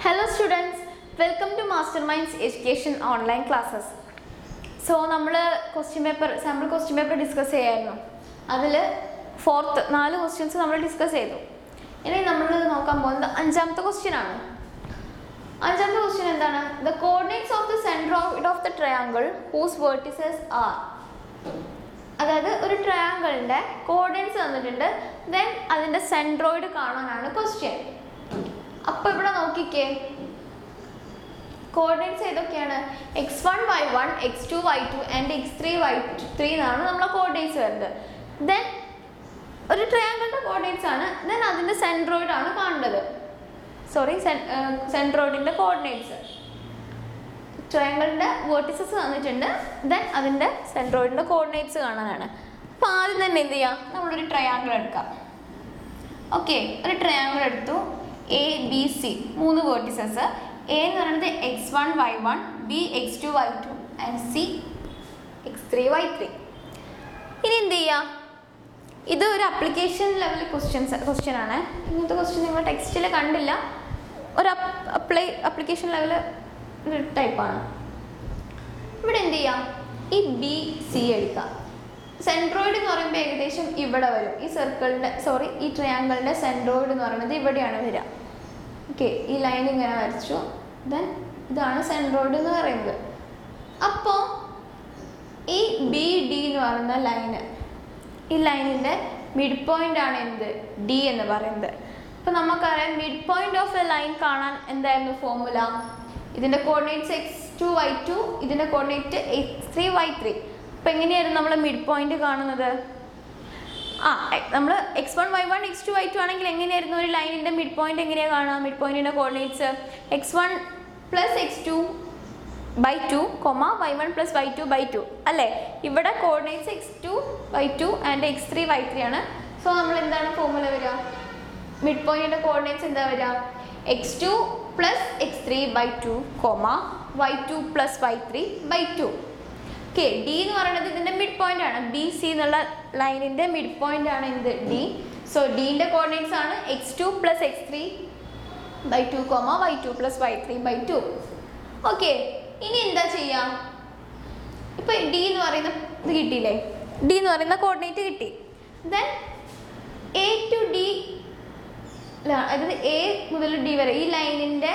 hello students welcome to Master Minds education online classes so നമ്മൾ question paper sample question paper discuss ചെയ്യായിരുന്നു അതിൽ fourth നാല് questions നമ്മൾ discuss ചെയ്തു ഇനി നമ്മൾ നോക്കാൻ പോകുന്നത് അഞ്ചാമത്തെ ക്വസ്റ്റ്യൻ ആണ് അഞ്ചാമത്തെ ക്വസ്റ്റ്യൻ എന്താണ് the coordinates of the centroid of the triangle whose vertices are അതായത് ഒരു ട്രയാങ്കിളിൻ്റെ കോർഡിനേറ്റ്സ് തന്നിട്ടുണ്ട് ദെൻ അതിൻ്റെ സെൻട്രോയിഡ് കാണാനാണ് ക്വസ്റ്റ്യൻ അപ്പോൾ ഇവിടെ നോക്കിക്കേ കോർഡിനേറ്റ്സ് ഏതൊക്കെയാണ് x one y one x two y two and x three y three എന്നാണ് നമ്മളെ കോർഡിനേറ്റ്സ് വരുന്നത് ദെൻ ഒരു ട്രയാങ്കിളിൻ്റെ കോർഡിനേറ്റ്സ് ആണ് ദെൻ അതിൻ്റെ സെൻട്രോയിഡ് ആണ് കാണേണ്ടത് സോറി സെൻട്രോയിഡിൻ്റെ കോർഡിനേറ്റ്സ് ട്രയാങ്കിളിൻ്റെ വേർട്ടിസസ് തന്നിട്ടുണ്ട് ദെൻ അതിൻ്റെ സെൻട്രോയിഡിൻ്റെ കോർഡിനേറ്റ്സ് കാണാനാണ് അപ്പോൾ ആദ്യം തന്നെ എന്ത് ചെയ്യാം നമ്മളൊരു ട്രയാങ്കിൾ എടുക്കാം ഓക്കെ ഒരു ട്രയാങ്കിൾ എടുത്തു എ ബി സി മൂന്ന് വേർട്ടിസസ് എ എന്ന് പറയുന്നത് x one y one B x two y two and C x three y three ഇനി എന്ത് ചെയ്യാം ഇത് ഒരു അപ്ലിക്കേഷൻ ലെവൽ ക്വസ്റ്റ്യൻസ് ക്വസ്റ്റ്യൻ ആണ് ഇങ്ങനത്തെ ക്വസ്റ്റ്യൻ നിങ്ങൾ ടെക്സ്റ്റിൽ കണ്ടില്ല ഒരു അപ്ലൈ അപ്ലിക്കേഷൻ ലെവൽ ഒരു ടൈപ്പാണ് ഇവിടെ എന്ത് ചെയ്യാം ഈ ബി സി എടുക്കാം സെൻട്രോയിഡ് എന്ന് പറയുമ്പോൾ ഏകദേശം ഇവിടെ വരും ഈ സർക്കിളിൻ്റെ സോറി ഈ ട്രയാങ്കിളിൻ്റെ സെൻട്രോയിഡ് എന്ന് പറയുന്നത് ഇവിടെയാണ് വരിക ഓക്കെ ഈ ലൈൻ ഇങ്ങനെ വരച്ചു ദെൻ ഇതാണ് സെൻട്രോയിഡ് എന്ന് പറയുന്നത് അപ്പോൾ ഈ ബി ഡി എന്ന് പറയുന്ന ലൈന് ഈ ലൈനിൻ്റെ മിഡ് പോയിന്റ് ആണ് എന്ത് ഡി എന്ന് പറയുന്നത് അപ്പോൾ നമുക്കറിയാം mid point of a line കാണാൻ എന്തായിരുന്നു ഫോർമുല ഇതിൻ്റെ coordinates x two y two ഇതിൻ്റെ coordinate x three y three അപ്പോൾ എങ്ങനെയായിരുന്നു നമ്മൾ മിഡ് പോയിന്റ് കാണുന്നത് ആ നമ്മൾ x one y one x two y two ആണെങ്കിൽ എങ്ങനെയായിരുന്നു ഒരു ലൈനിൻ്റെ മിഡ് പോയിന്റ് എങ്ങനെയാണ് കാണുക മിഡ് പോയിന്റിൻ്റെ coordinates x one plus x two by two comma y one plus y two by two അല്ലേ ഇവിടെ coordinates x two y two and x three y three ആണ് സോ നമ്മൾ എന്താണ് ഫോർമുല വരിക mid പോയിന്റിൻ്റെ കോർഡിനേറ്റ്സ് എന്താ വരിക x two plus x three by two comma y two plus y three by two okay D എന്ന് പറയുന്നത് ഇതിൻ്റെ മിഡ് പോയിന്റ് ആണ് ബി സി എന്നുള്ള ലൈനിൻ്റെ മിഡ് പോയിന്റ് ആണ് എന്ത് ഡി സോ ഡീൻ്റെ കോർഡിനേറ്റ്സ് ആണ് x two plus x three by two comma y two plus y three by two okay ഇനി എന്താ ചെയ്യാം ഇപ്പൊ ഡി എന്ന് പറയുന്ന ഇത് കിട്ടിയില്ലേ ഡി എന്ന് പറയുന്ന കോർഡിനേറ്റ് കിട്ടി ദെൻ എ ടു ഡി അതായത് എ മുതൽ ഡി വരെ ഈ ലൈനിൻ്റെ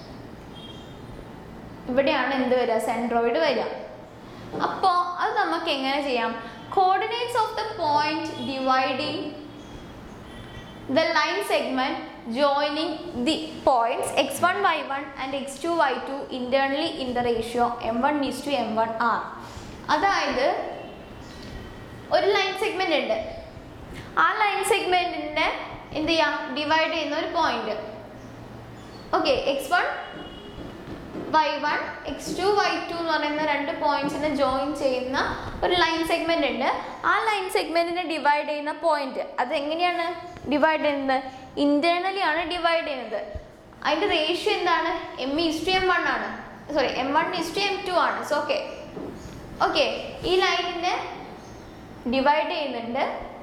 ഇവിടെയാണ് എന്ത് വരിക സെൻട്രോയിഡ് വരിക അപ്പോൾ അത് നമുക്ക് എങ്ങനെ ചെയ്യാം coordinates of the point dividing the line segment joining the points x1 y1 and x2 y2 internally in the ratio m1 is to m1 r അതായത് ഒരു ലൈൻ സെഗ്മെന്റ് ഉണ്ട് ആ ലൈൻ സെഗ്മെന്റിനെ എന്ത് ചെയ്യാം ഡിവൈഡ് ചെയ്യുന്ന ഒരു point okay x one y one x two y two എന്ന് പറയുന്ന രണ്ട് പോയിന്റ്സിനെ ജോയിൻ ചെയ്യുന്ന ഒരു ലൈൻ സെഗ്മെന്റ് ഉണ്ട് ആ ലൈൻ സെഗ്മെന്റിനെ ഡിവൈഡ് ചെയ്യുന്ന പോയിന്റ് അത് എങ്ങനെയാണ് ഡിവൈഡ് ചെയ്യുന്നത് ഇന്റേണലി ആണ് ഡിവൈഡ് ചെയ്യുന്നത് അതിന്റെ റേഷ്യോ എന്താണ് m is to m one ആണ് sorry m one is to m two ആണ് സോ ഓക്കെ ഓക്കെ ഈ ലൈനിനെ ഡിവൈഡ് ചെയ്യുന്നുണ്ട്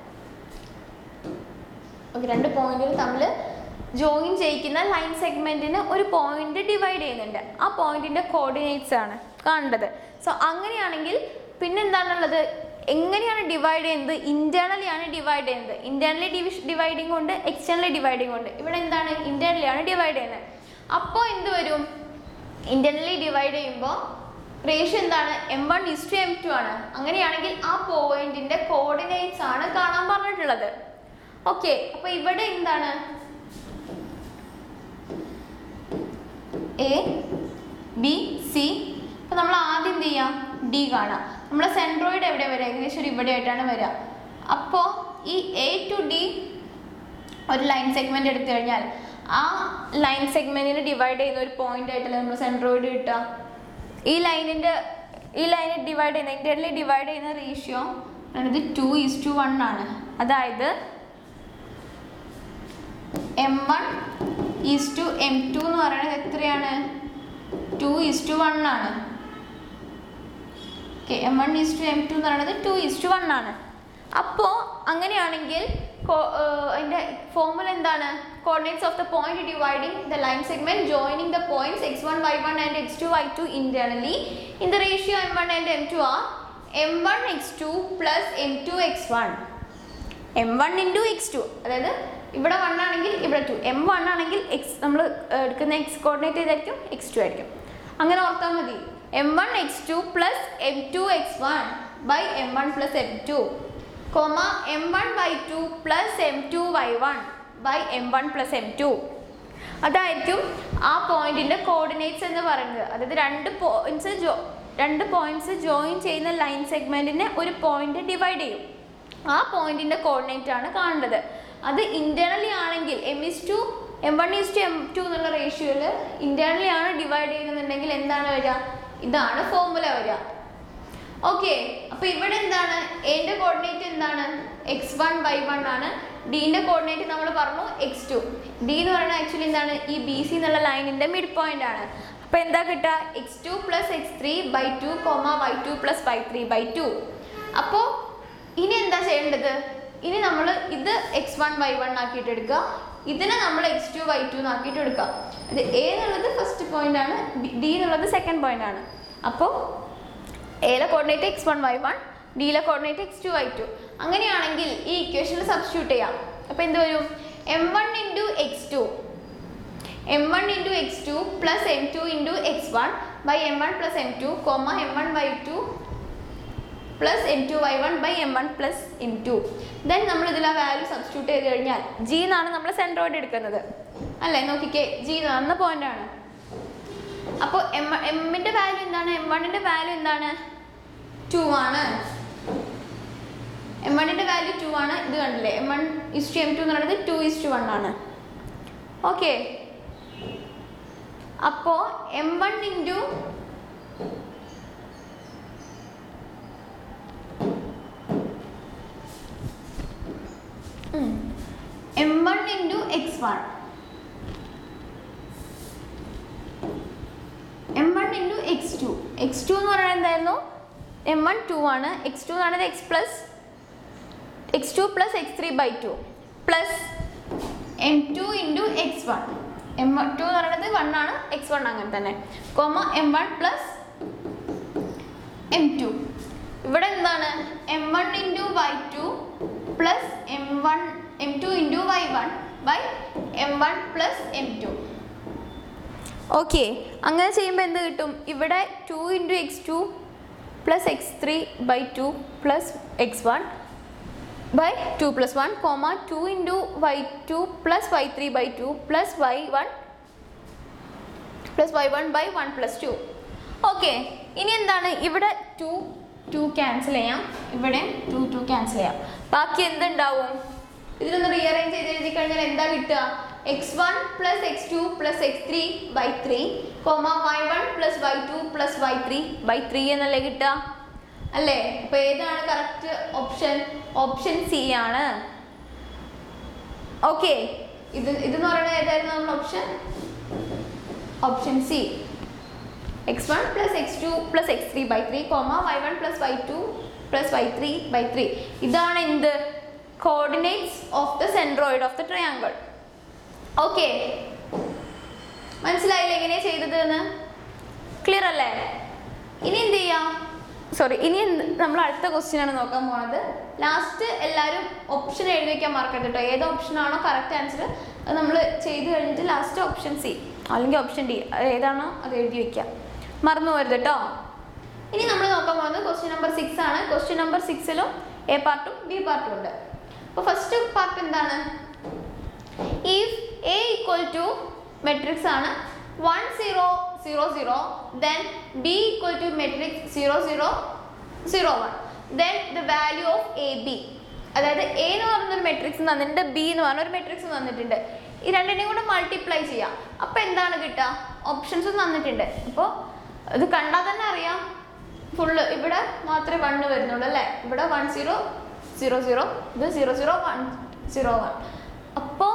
ഓക്കെ രണ്ട് പോയിന്റുകൾ തമ്മിൽ ജോയിൻ ചെയ്യിക്കുന്ന ലൈൻ സെഗ്മെന്റിന് ഒരു പോയിന്റ് ഡിവൈഡ് ചെയ്യുന്നുണ്ട് ആ പോയിന്റിന്റെ കോർഡിനേറ്റ്സ് ആണ് കാണേണ്ടത് സോ അങ്ങനെയാണെങ്കിൽ പിന്നെന്താണുള്ളത് എങ്ങനെയാണ് ഡിവൈഡ് ചെയ്യുന്നത് ഇന്റേണലി ആണ് ഡിവൈഡ് ചെയ്യുന്നത് ഇന്റേണലി ഡിവിഷ ഡിവൈഡിങ് കൊണ്ട് എക്സ്റ്റേണലി ഡിവൈഡിങ് കൊണ്ട് ഇവിടെ എന്താണ് ഇന്റേണലി ആണ് ഡിവൈഡ് ചെയ്യുന്നത് അപ്പോൾ എന്ത് വരും ഇന്റേണലി ഡിവൈഡ് ചെയ്യുമ്പോൾ റേഷ്യോ എന്താണ് m one is to m two ആണ് അങ്ങനെയാണെങ്കിൽ ആ പോയിന്റിന്റെ കോർഡിനേറ്റ്സ് ആണ് കാണാൻ പറഞ്ഞിട്ടുള്ളത് ഓക്കെ അപ്പോൾ ഇവിടെ എന്താണ് എ ബി സി അപ്പോൾ നമ്മൾ ആദ്യം എന്ത് ചെയ്യാം ഡി കാണാം നമ്മളെ സെൻട്രോയിഡ് എവിടെ വരിക ഏകദേശം ഒരു ഇവിടെ ആയിട്ടാണ് വരിക അപ്പോൾ ഈ എ ടു ഡി ഒരു ലൈൻ സെഗ്മെന്റ് എടുത്തു കഴിഞ്ഞാൽ ആ ലൈൻ സെഗ്മെന്റിനെ ഡിവൈഡ് ചെയ്യുന്ന ഒരു പോയിന്റ് ആയിട്ടല്ലേ നമ്മൾ സെൻട്രോയിഡ് കിട്ടുക ഈ ലൈനിൻ്റെ ഈ ലൈനെ ഡിവൈഡ് ചെയ്യുന്ന ഇന്റർലി ഡിവൈഡ് ചെയ്യുന്ന റേഷ്യോ ഇത് ടു ഈസ് ടു വൺ ആണ് അതായത് m one is to m two എന്ന് പറയുന്നത് എത്രയാണ് ടു ഈസ് ടു വൺ ആണ് okay m one is to m two എന്ന് പറയുന്നത് ടു ഈസ് ടു വൺ ആണ് അപ്പോൾ അങ്ങനെയാണെങ്കിൽ അതിൻ്റെ ഫോർമുല എന്താണ് coordinates of the point dividing the line segment joining the points x one y one and x two y two internally in the ratio m one and m two are m one x two plus m two x one m one into x two അതായത് ഇവിടെ one ആണെങ്കിൽ ഇവിടെ two m one ആണെങ്കിൽ x നമ്മൾ എടുക്കുന്ന x coordinate ചെയ്തായിരിക്കും x two ആയിരിക്കും അങ്ങനെ ഓർത്താൽ മതി M one x two plus m two x one by m one plus m two comma m one y two plus m two y one by m one plus m two അതായിരിക്കും ആ പോയിന്റിന്റെ coordinates എന്ന് പറയുന്നത് അതായത് രണ്ട് points ജോ രണ്ട് points join ചെയ്യുന്ന ലൈൻ സെഗ്മെന്റിനെ ഒരു പോയിന്റ് ഡിവൈഡ് ചെയ്യും ആ പോയിന്റിന്റെ കോർഡിനേറ്റ് ആണ് കാണേണ്ടത് അത് ഇന്റേണലി ആണെങ്കിൽ m is to m one is to m two എന്നുള്ള റേഷ്യോയിൽ ഇന്റേണലി ആണ് ഡിവൈഡ് ചെയ്യുന്നുണ്ടെങ്കിൽ എന്താണ് വരിക ഇതാണ് ഫോർമുല വരിക ഓക്കെ അപ്പൊ ഇവിടെ എന്താണ് എന്റെ കോർഡിനേറ്റ് എന്താണ് എക്സ് വൺ വൈ വൺ ആണ് ഡിന്റെ കോർഡിനേറ്റ് നമ്മൾ പറഞ്ഞു എക്സ് ടു ഡി എന്ന് പറയുന്നത് ആക്ച്വലി എന്താണ് ഈ ബി സി എന്നുള്ള ലൈനിന്റെ മിഡ് പോയിന്റ് ആണ് അപ്പൊ എന്താ കിട്ടുക x two plus x three by two comma y two plus y three by two അപ്പോൾ ഇനി എന്താ ചെയ്യേണ്ടത് ഇനി നമ്മൾ ഇത് എക്സ് വൺ വൈ വൺ ആക്കിയിട്ട് എടുക്കുക ഇതിനെ നമ്മൾ എക്സ് ടു വൈ ടു ആക്കിയിട്ട് എടുക്കുക അത് എ എന്നുള്ളത് ഫസ്റ്റ് പോയിന്റ് ആണ് ഡി എന്നുള്ളത് സെക്കൻഡ് പോയിന്റ് ആണ് അപ്പോൾ എയിലെ coordinate x one y one ഡിയിലെ coordinate x two y two അങ്ങനെയാണെങ്കിൽ ഈ ഇക്വേഷനിൽ സബ്സ്റ്റിറ്റ്യൂട്ട് ചെയ്യാം അപ്പോൾ എന്ത് വരും m one into x two m one into x two plus m two into x one by m one plus m two comma m one by two plus m two y one by m one plus m to then നമ്മൾ ഇതിൽ ആ value substitute ചെയ്ത് കഴിഞ്ഞാൽ G എന്നാണ് നമ്മൾ centroid എടുക്കുന്നത് അല്ലേ നോക്കിക്കേ ജി എന്ന പോയിന്റ് ആണ് അപ്പോൾ എം എമ്മിൻ്റെ വാല്യൂ എന്താണ് എം വണ്ണിൻ്റെ വാല്യൂ എന്താണ് ടു ആണ് എം വണ്ണിൻ്റെ വാല്യൂ ടു ആണ് ഇത് കണ്ടില്ലേ m one is to m two എന്ന് പറയുന്നത് ടു ഇസ് ടു വൺ ആണ് ഓക്കെ അപ്പോൾ m one into m one into x one m one into x two x two എന്ന് പറയുന്നത് എന്തായിരുന്നു എം വൺ ടു ആണ് എക്സ് ടു എന്ന് പറയുന്നത് x plus x two plus x three by two plus m two into x one m two എന്ന് പറയുന്നത് one ആണ് x one അങ്ങനെ തന്നെ comma m one plus m two ഇവിടെ എന്താണ് m one into y two plus m one m two into y one by m one plus m two okay അങ്ങനെ ചെയ്യുമ്പോൾ എന്ത് കിട്ടും ഇവിടെ two into x two plus x three by two plus x one by two plus one comma two into y two plus y three by two plus y one plus y one by one plus two okay ഇനി എന്താണ് ഇവിടെ two to cancel ചെയ്യാം ഇവിടെ two to cancel ചെയ്യാം ബാക്കി എന്തുണ്ടാവും ഇതിലൊന്ന് rearrange ചെയ്ത് എഴുതി കഴിഞ്ഞാൽ എന്താ കിട്ടുക x one plus x two plus x three by three comma y one plus y two plus y three by three എന്നല്ലേ കിട്ടുക അല്ലേ അപ്പൊ ഏതാണ് കറക്റ്റ് ഓപ്ഷൻ ഓപ്ഷൻ സി ആണ് ഓക്കെ ഇത് ഇതെന്ന് പറയുന്നത് ഏതായിരുന്നു നമ്മൾ option option C x one plus x two plus x three by three comma y one plus y two plus y three by three ഇതാണ് എന്ത് coordinates of the centroid of the triangle okay മനസ്സിലായില്ല എങ്ങനെയാ ചെയ്തത് എന്ന് clear അല്ലേ ഇനി എന്ത് ചെയ്യാം സോറി ഇനി എന്ത് നമ്മൾ അടുത്ത ക്വസ്റ്റ്യൻ ആണ് നോക്കാൻ പോണത് ലാസ്റ്റ് എല്ലാവരും ഓപ്ഷൻ എഴുതി വെക്കാൻ മറക്കരുത് കേട്ടോ ഏത് ഓപ്ഷൻ ആണോ കറക്റ്റ് ആൻസർ അത് നമ്മൾ ചെയ്ത് കഴിഞ്ഞിട്ട് ലാസ്റ്റ് ഓപ്ഷൻ സി അല്ലെങ്കിൽ ഓപ്ഷൻ ഡി അത് ഏതാണോ അത് എഴുതി വെക്കാം മറന്നു പോരുത് കേട്ടോ ഇനി നമ്മൾ നോക്കാൻ പോകുന്നത് ക്വസ്റ്റ്യൻ നമ്പർ സിക്സ് ആണ് ക്വസ്റ്റ്യൻ നമ്പർ സിക്സിലും എ പാർട്ടും ബി പാർട്ടും ഉണ്ട് അപ്പോൾ ഫസ്റ്റ് പാർട്ട് എന്താണ് if A equal to matrix ആണ് one zero zero zero then B equal to matrix zero zero zero one then the value of A B അതായത് A എന്ന് പറയുന്ന ഒരു മെട്രിക്സ് തന്നിട്ടുണ്ട് ബി എന്ന് പറഞ്ഞ ഒരു മെട്രിക്സ് തന്നിട്ടുണ്ട് ഈ രണ്ടിനെയും കൂടെ മൾട്ടിപ്ലൈ ചെയ്യാം അപ്പോൾ എന്താണ് കിട്ടുക ഓപ്ഷൻസ് തന്നിട്ടുണ്ട് അപ്പോൾ ഇത് കണ്ടാൽ തന്നെ അറിയാം ഫുള്ള് ഇവിടെ മാത്രമേ വണ്ണ് വരുന്നുള്ളൂ അല്ലേ ഇവിടെ വൺ സീറോ സീറോ സീറോ ഇത് zero zero one zero one അപ്പോൾ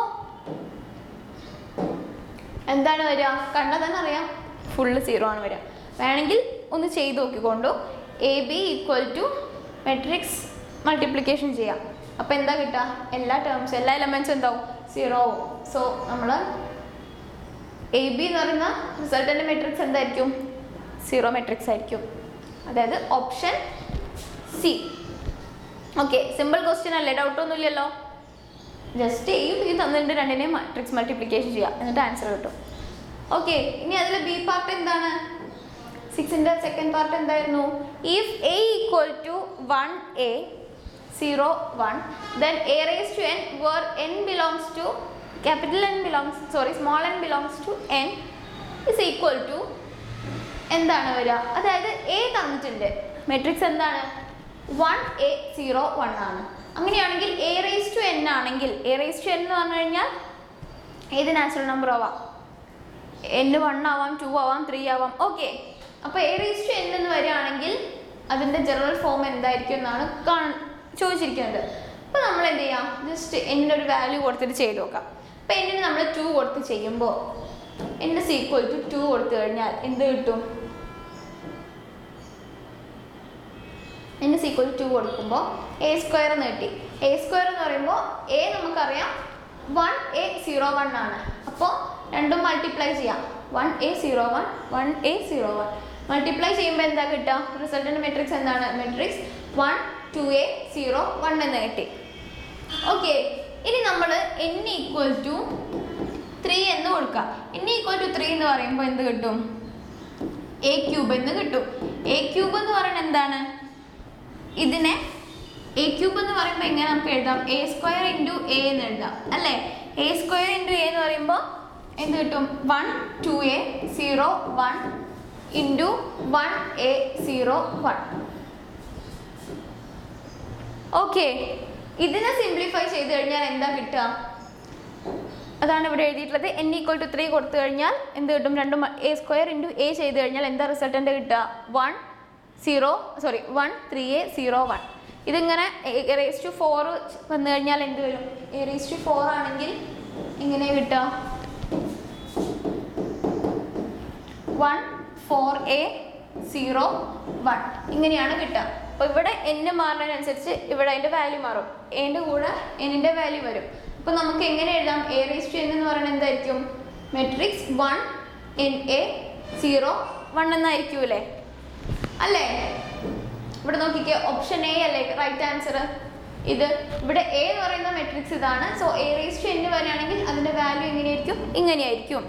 എന്താണ് വരിക കണ്ടാൽ തന്നെ അറിയാം ഫുള്ള് സീറോ ആണ് വരിക വേണമെങ്കിൽ ഒന്ന് ചെയ്ത് നോക്കിക്കൊണ്ടു A B equal to matrix multiplication ചെയ്യാം അപ്പോൾ എന്താ കിട്ടുക എല്ലാ ടേംസും എല്ലാ എലമെൻസും എന്താവും സീറോ ആവും സോ നമ്മൾ എ ബി എന്ന് പറയുന്ന റിസൾട്ടൻ്റ് മെട്രിക്സ് എന്തായിരിക്കും സീറോ മെട്രിക്സ് ആയിരിക്കും അതായത് option C okay simple question അല്ലേ ഡൗട്ടൊന്നും ഇല്ലല്ലോ ജസ്റ്റ് എയും ബി തന്നിട്ടുണ്ട് രണ്ടിനെയും മാട്രിക്സ് മൾട്ടിപ്ലിക്കേഷൻ ചെയ്യുക എന്നിട്ട് ആൻസർ കിട്ടും ഓക്കെ ഇനി അതിൽ ബി പാർട്ട് എന്താണ് സിക്സിൻ്റെ സെക്കൻഡ് പാർട്ട് എന്തായിരുന്നു if A equal to one A zero one then A raise to N where N belongs to capital N belongs sorry small N belongs to N is equal to എന്താണ് വരിക അതായത് A തന്നിട്ടുണ്ട് matrix എന്താണ് one A zero one ആണ് അങ്ങനെയാണെങ്കിൽ A raise to N ആണെങ്കിൽ A raise to N എന്ന് പറഞ്ഞു കഴിഞ്ഞാൽ ഏത് നാച്ചുറൽ നമ്പർ ആവാം എൻ വൺ ആവാം ടു ആവാം ത്രീ ആവാം ഓക്കെ അപ്പോൾ എ റേസ് ടു എൻ എന്ന് വരികയാണെങ്കിൽ അതിൻ്റെ ജനറൽ ഫോം എന്തായിരിക്കും എന്നാണ് കാണ ചോദിച്ചിരിക്കുന്നത് അപ്പോൾ നമ്മൾ എന്ത് ചെയ്യാം ജസ്റ്റ് എന്നിൻ്റെ ഒരു വാല്യൂ കൊടുത്തിട്ട് ചെയ്ത് നോക്കാം അപ്പോൾ എന്നിന് നമ്മൾ ടു കൊടുത്ത് ചെയ്യുമ്പോൾ എൻ്റെ സീക്വൽ ടു ടു കൊടുത്തു കഴിഞ്ഞാൽ എന്ത് കിട്ടും എൻ്റെ സീക്വൽ ടു കൊടുക്കുമ്പോൾ എ സ്ക്വയർ എന്ന് കിട്ടി എ സ്ക്വയർ എന്ന് പറയുമ്പോൾ എ നമുക്കറിയാം വൺ എ സീറോ വൺ ആണ് അപ്പോൾ രണ്ടും മൾട്ടിപ്ലൈ ചെയ്യാം one A zero one one A zero one multiply ചെയ്യുമ്പോൾ എന്താ കിട്ടുക റിസൾട്ടിൻ്റെ മെട്രിക്സ് എന്താണ് matrix one two A zero one എന്ന് കിട്ടി ഓക്കെ ഇനി നമ്മൾ എൻ ഈക്വൽ ടു ത്രീ എന്ന് കൊടുക്കാം എൻ ഈക്വൽ ടു ത്രീ എന്ന് പറയുമ്പോൾ എന്ത് കിട്ടും എ ക്യൂബ് എന്ന് കിട്ടും എ ക്യൂബ് എന്ന് പറയുന്നത് എന്താണ് ഇതിനെ എ ക്യൂബ് എന്ന് പറയുമ്പോൾ എങ്ങനെ നമുക്ക് എഴുതാം എ സ്ക്വയർ ഇൻറ്റു എ എന്ന് എഴുതാം അല്ലേ എ സ്ക്വയർ ഇൻറ്റു എ എന്ന് പറയുമ്പോൾ എന്ത് കിട്ടും one two A zero one into one A zero one okay ഇതിനെ സിംപ്ലിഫൈ ചെയ്ത് കഴിഞ്ഞാൽ എന്താ കിട്ടുക അതാണ് ഇവിടെ എഴുതിയിട്ടുള്ളത് എൻ ഈക്വൽ ടു ത്രീ കൊടുത്തു കഴിഞ്ഞാൽ എന്ത് കിട്ടും രണ്ടും എ സ്ക്വയർ ഇൻറ്റു എ ചെയ്ത് കഴിഞ്ഞാൽ എന്താ റിസൾട്ടൻ്റ് കിട്ടുക one zero sorry one three A zero one ഇതിങ്ങനെ റേസ് ടു ഫോർ വന്നു കഴിഞ്ഞാൽ എന്ത് വരും എ റേസ് ടു ഫോർ ആണെങ്കിൽ ഇങ്ങനെ കിട്ടുക one four A zero one ഇങ്ങനെയാണ് കിട്ടുക അപ്പോൾ ഇവിടെ എന്ന് മാറുന്നതിനനുസരിച്ച് ഇവിടെ അതിൻ്റെ വാല്യൂ മാറും എൻ്റെ കൂടെ എന്നിൻ്റെ വാല്യൂ വരും അപ്പോൾ നമുക്ക് എങ്ങനെ എഴുതാം എ റേസ് ടു എൻ എന്ന് പറയുന്നത് എന്തായിരിക്കും matrix one N A zero one എന്നായിരിക്കൂലേ അല്ലേ ഇവിടെ നോക്കിക്കേ ഓപ്ഷൻ എ അല്ലേ റൈറ്റ് ആൻസർ ഇത് ഇവിടെ എ എന്ന് പറയുന്ന മെട്രിക്സ് ഇതാണ് സോ എ റേസ് ടു എന്ന് വരികയാണെങ്കിൽ അതിൻ്റെ വാല്യൂ എങ്ങനെയായിരിക്കും ഇങ്ങനെയായിരിക്കും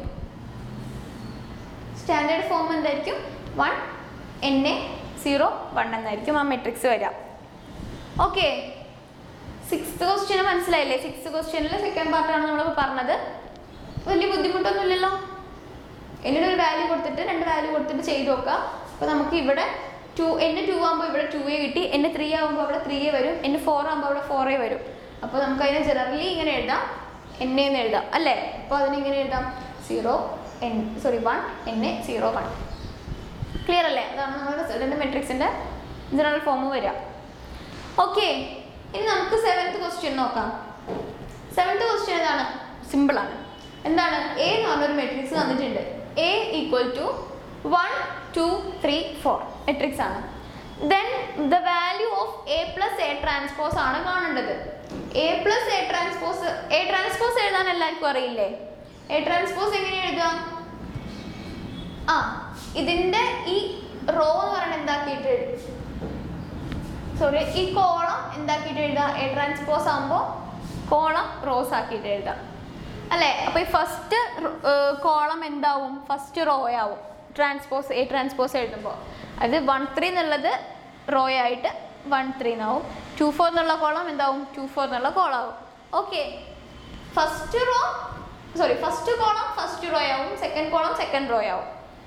സ്റ്റാൻഡേർഡ് ഫോം എന്തായിരിക്കും one N A zero one എന്നായിരിക്കും ആ മെട്രിക്സ് വരിക ഓക്കെ സിക്സ്ത് ക്വസ്റ്റ്യന് മനസ്സിലായില്ലേ സിക്സ്ത് ക്വസ്റ്റ്യനിൽ സെക്കൻഡ് പാർട്ടാണ് നമ്മൾ പറഞ്ഞത് വലിയ ബുദ്ധിമുട്ടൊന്നുമില്ലല്ലോ എന്നിട്ട് ഒരു വാല്യൂ കൊടുത്തിട്ട് രണ്ട് വാല്യൂ കൊടുത്തിട്ട് ചെയ്ത് നോക്കുക അപ്പോൾ നമുക്ക് ഇവിടെ ടു എന്നെ ടു ആകുമ്പോൾ ഇവിടെ ടു എ കിട്ടി എന്നെ ത്രീ ആകുമ്പോൾ അവിടെ ത്രീ എ വരും എന്നെ ഫോർ ആകുമ്പോൾ അവിടെ ഫോർ എ വരും അപ്പോൾ നമുക്ക് അതിനെ ജനറലി ഇങ്ങനെ എഴുതാം എൻ എന്ന് എഴുതാം അല്ലേ അപ്പോൾ അതിനിങ്ങനെ എഴുതാം zero N sorry one N A zero one clear അല്ലേ അതാണ് നമ്മുടെ റിസൾട്ടിൻ്റെ മെട്രിക്സിൻ്റെ ജനറൽ ഫോം വരിക ഓക്കെ ഇനി നമുക്ക് സെവൻത്ത് ക്വസ്റ്റ്യൻ നോക്കാം സെവൻത്ത് ക്വസ്റ്റ്യൻ ഏതാണ് സിമ്പിളാണ് എന്താണ് എ എന്ന് പറഞ്ഞൊരു മെട്രിക്സ് തന്നിട്ടുണ്ട് A equal to one two three four matrix ആണ് then the value of A plus A transpose ആണ് കാണേണ്ടത് A plus A transpose A transpose എഴുതാൻ എല്ലാവർക്കും അറിയില്ലേ എ ട്രാൻസ്പോസ് എങ്ങനെ എഴുതാം ആ ഇതിന്റെ ഈ റോ എന്ന് പറയുന്നത് എന്താക്കിയിട്ട് സോറി ഈ കോളം എന്താക്കിയിട്ട് എഴുതാം എ ട്രാൻസ്പോസ് ആകുമ്പോൾ കോളം റോസ് ആക്കിയിട്ട് എഴുതാം അല്ലേ അപ്പോൾ ഈ ഫസ്റ്റ് കോളം എന്താവും ഫസ്റ്റ് റോ ആവും ട്രാൻസ്പോസ് എ ട്രാൻസ്പോസ് എഴുതുമ്പോൾ അത് വൺ ത്രീ എന്നുള്ളത് റോ ആയിട്ട് വൺ ത്രീ എന്നാവും ടു ഫോർ എന്നുള്ള കോളം എന്താവും ടു ഫോർ എന്നുള്ള കോളം ആവും okay first row sorry first column first row ആവും സെക്കൻഡ് കോളം സെക്കൻഡ് റോ ആവും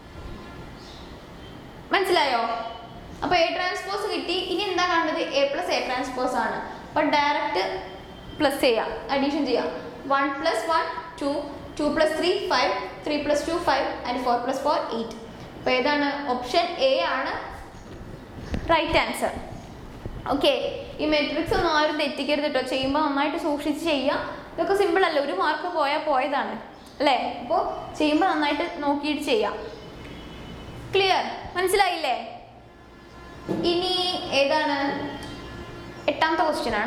മനസ്സിലായോ അപ്പോൾ എ ട്രാൻസ്പോസ് കിട്ടി ഇനി എന്താ കാണുന്നത് എ പ്ലസ് എ ട്രാൻസ്പോസ് ആണ് അപ്പോൾ ഡയറക്റ്റ് പ്ലസ് ചെയ്യാം അഡീഷൻ ചെയ്യാം one plus one two two plus three five three plus two five and four plus four eight അപ്പോൾ ഏതാണ് ഓപ്ഷൻ എ ആണ് റൈറ്റ് ആൻസർ ഓക്കെ ഈ മെട്രിക്സ് ഒന്നും ആരും തെറ്റിക്കരുത് കേട്ടോ ചെയ്യുമ്പോൾ നന്നായിട്ട് സൂക്ഷിച്ച് ചെയ്യുക ഇതൊക്കെ സിമ്പിൾ അല്ല ഒരു മാർക്ക് പോയാൽ പോയതാണ് അല്ലേ അപ്പോൾ ചെയ്യുമ്പോൾ നന്നായിട്ട് നോക്കിയിട്ട് ചെയ്യാം ക്ലിയർ മനസ്സിലായില്ലേ ഇനി ഏതാണ് എട്ടാമത്തെ ക്വസ്റ്റ്യൻ ആണ്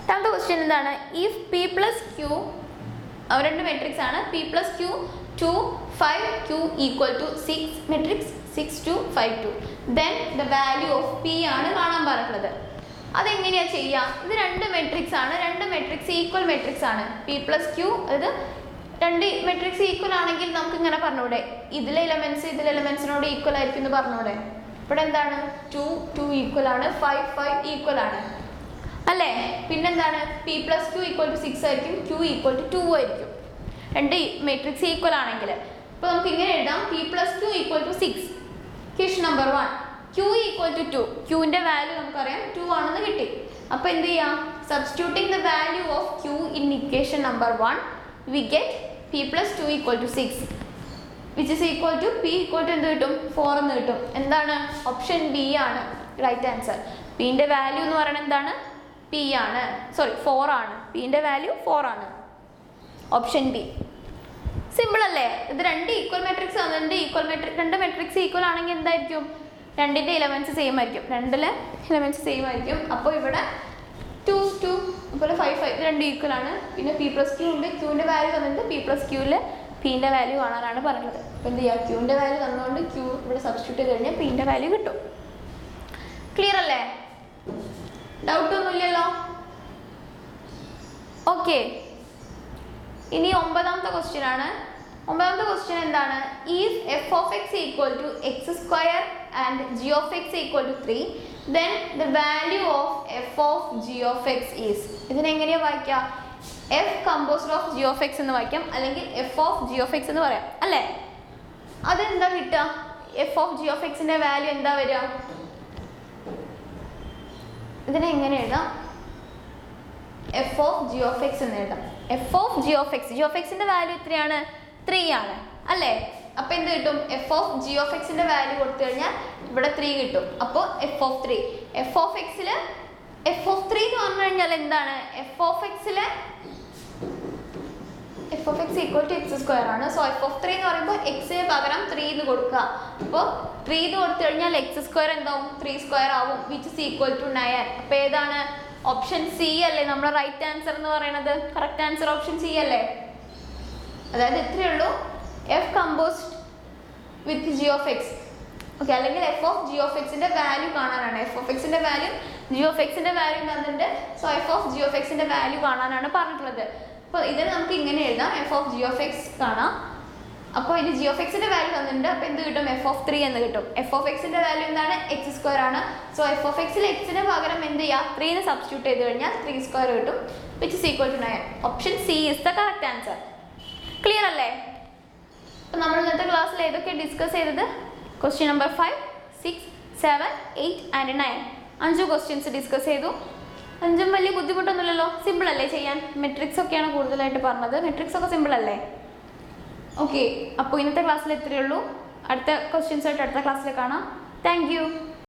രണ്ടാമത്തെ ക്വസ്റ്റ്യൻ എന്താണ് ഇഫ് പി പ്ലസ് ക്യൂ രണ്ട് മെട്രിക്സ് ആണ് P plus Q two five Q equal to six matrix six two five two then the value of P ആണ് കാണാൻ പറഞ്ഞിട്ടുള്ളത് അതെങ്ങനെയാ ചെയ്യാം ഇത് രണ്ട് മെട്രിക്സ് ആണ് രണ്ട് മെട്രിക്സ് ഈക്വൽ മെട്രിക്സ് ആണ് പി പ്ലസ് ക്യൂ അതായത് രണ്ട് മെട്രിക്സ് ഈക്വൽ ആണെങ്കിൽ നമുക്ക് ഇങ്ങനെ പറഞ്ഞൂടെ ഇതിലെ എലമെന്റ്സ് ഇതിലെ എലമെന്റ്സിനോട് ഈക്വൽ ആയിരിക്കും എന്ന് പറഞ്ഞൂടെ ഇവിടെ എന്താണ് ടു ടു ഈക്വൽ ആണ് ഫൈവ് ഫൈവ് ഈക്വൽ ആണ് അല്ലേ പിന്നെന്താണ് P plus Q equal to six ആയിരിക്കും ക്യൂ ഈക്വൽ ടു ടു ആയിരിക്കും രണ്ട് മെട്രിക്സ് ഈക്വൽ ആണെങ്കിൽ അപ്പോൾ നമുക്ക് ഇങ്ങനെ എഴുതാം P plus Q equal to six question number one Q equal to two ക്യൂവിൻ്റെ വാല്യൂ നമുക്കറിയാം ടു ആണെന്ന് കിട്ടി അപ്പോൾ എന്ത് ചെയ്യാം substituting the value of Q in equation number one we get P plus two equal to six which is equal to P equal to എന്ത് കിട്ടും four എന്ന് കിട്ടും എന്താണ് ഓപ്ഷൻ ബി ആണ് റൈറ്റ് ആൻസർ പിന്റെ വാല്യൂ എന്ന് പറയുന്നത് എന്താണ് പി ആണ് സോറി ഫോർ ആണ് പിന്റെ വാല്യൂ ഫോർ ആണ് ഓപ്ഷൻ ബി സിമ്പിൾ അല്ലേ ഇത് രണ്ട് ഈക്വൽ മെട്രിക്സ് രണ്ട് ഈക്വൽ മെട്രിക് രണ്ട് മെട്രിക്സ് ഈക്വൽ ആണെങ്കിൽ എന്തായിരിക്കും രണ്ടിന്റെ ഇലവൻസ് സെയിം ആയിരിക്കും രണ്ടിലെ ഇലവൻസ് സെയിം ആയിരിക്കും അപ്പോൾ ഇവിടെ ടു ടു അതുപോലെ ഫൈവ് ഫൈവ് രണ്ട് ഈക്വൽ ആണ് പിന്നെ പി പ്ലസ് ക്യൂ ഉണ്ട് ക്യൂവിൻ്റെ വാല്യൂ തന്നിട്ട് പി പ്ലസ് ക്യൂവിൽ പിൻ്റെ വാല്യൂ കാണാനാണ് പറഞ്ഞത് അപ്പോൾ എന്ത് ചെയ്യുക ക്യൂവിൻ്റെ വാല്യൂ തന്നുകൊണ്ട് ക്യൂ ഇവിടെ സബ്സ്റ്റിറ്റ്യൂട്ട് ചെയ്ത് കഴിഞ്ഞാൽ പിൻ്റെ വാല്യൂ കിട്ടും ക്ലിയർ അല്ലേ ഡൗട്ട് ഒന്നുമില്ലല്ലോ ഓക്കെ ഇനി ഒമ്പതാമത്തെ ക്വസ്റ്റ്യൻ ആണ് ഒമ്പതാമത്തെ ക്വസ്റ്റ്യൻ എന്താണ് if F of X equal to X square and G of X equal to three then the value of F of G of X is ഇതിനെങ്ങനെയാ വായിക്കുക F composed of G of X എന്ന് വായിക്കാം അല്ലെങ്കിൽ F of G of X എന്ന് പറയാം അല്ലേ അതെന്താ കിട്ടുക എഫ് ഓഫ് ജി ഓഫ് എക്സിന്റെ വാല്യൂ എന്താ വരിക ഇതിനെ എങ്ങനെ എഴുതാം F of G of X എന്ന് എഴുതാം F of G of X G of എക്സിന്റെ വാല്യൂ എത്രയാണ് ത്രീ ആണ് അല്ലേ അപ്പൊ എന്ത് കിട്ടും എഫ് ഓഫ് ജി ഓഫ് എക്സിന്റെ വാല്യൂ കൊടുത്തു കഴിഞ്ഞാൽ ഇവിടെ ത്രീ കിട്ടും അപ്പോൾ F of three F of എക്സില് എഫ് ഓഫ് ത്രീ എന്ന് പറഞ്ഞു കഴിഞ്ഞാൽ എന്താണ് എഫ് ഓഫ് എക്സിലെ F of X equal to X square ആണ് സോ എഫ് ഓഫ് ത്രീ എന്ന് പറയുമ്പോൾ എക്സിന് പകരം ത്രീ എന്ന് കൊടുക്കുക അപ്പോൾ ത്രീ എന്ന് കൊടുത്തു കഴിഞ്ഞാൽ എക്സ് സ്ക്വയർ എന്താവും ത്രീ സ്ക്വയർ ആവും which is equal to nine അപ്പോൾ ഏതാണ് ഓപ്ഷൻ സി അല്ലേ നമ്മുടെ റൈറ്റ് ആൻസർ എന്ന് പറയുന്നത് കറക്റ്റ് ആൻസർ ഓപ്ഷൻ സി അല്ലേ അതായത് ഇത്രയേ ഉള്ളൂ F composed with G of X okay അല്ലെങ്കിൽ എഫ് ഓഫ് ജി ഓഫ് എക്സിന്റെ വാല്യൂ കാണാനാണ് എഫ് ഓഫ് എക്സിന്റെ വാല്യൂ ജി ഓഫ് എക്സിന്റെ വാല്യൂ തന്നിട്ടുണ്ട് so F of G of എക്സിന്റെ വാല്യൂ കാണാനാണ് പറഞ്ഞിട്ടുള്ളത് അപ്പോൾ ഇതിന് നമുക്ക് ഇങ്ങനെ എഴുതാം F of G of X കാണാം അപ്പോൾ ഇത് ജി ഓഫ് എക്സിന്റെ വാല്യൂ തന്നിട്ടുണ്ട് അപ്പോൾ എന്ത് കിട്ടും എഫ് ഓഫ് ത്രീ എന്ന് കിട്ടും എഫ് ഓഫ് എക്സിന്റെ വാല്യൂ എന്താണ് എക്സ് സ്ക്വയർ ആണ് സോ എഫ് ഓഫ് എക്സിൽ എക്സിന് പകരം എന്ത് ചെയ്യുക ത്രീന്ന് സബ്സ്റ്റിറ്റ്യൂട്ട് ചെയ്ത് കഴിഞ്ഞാൽ ത്രീ സ്ക്വയർ കിട്ടും which is equal to nine option C is the correct answer clear അല്ലേ അപ്പോൾ നമ്മൾ ഇന്നത്തെ ക്ലാസ്സിൽ ഏതൊക്കെ ഡിസ്കസ് ചെയ്തത് question number five six seven eight and nine അഞ്ച് ക്വസ്റ്റ്യൻസ് ഡിസ്കസ് ചെയ്തു അഞ്ചും വലിയ ബുദ്ധിമുട്ടൊന്നുമില്ലല്ലോ സിമ്പിൾ അല്ലേ ചെയ്യാൻ മെട്രിക്സ് ഒക്കെയാണ് കൂടുതലായിട്ട് പറഞ്ഞത് മെട്രിക്സ് ഒക്കെ സിമ്പിൾ അല്ലേ ഓക്കെ അപ്പോൾ ഇന്നത്തെ ക്ലാസ്സിൽ ഇത്രയേ ഉള്ളൂ അടുത്ത ക്വസ്റ്റ്യൻസ് ആയിട്ട് അടുത്ത ക്ലാസ്സിൽ കാണാം താങ്ക് യു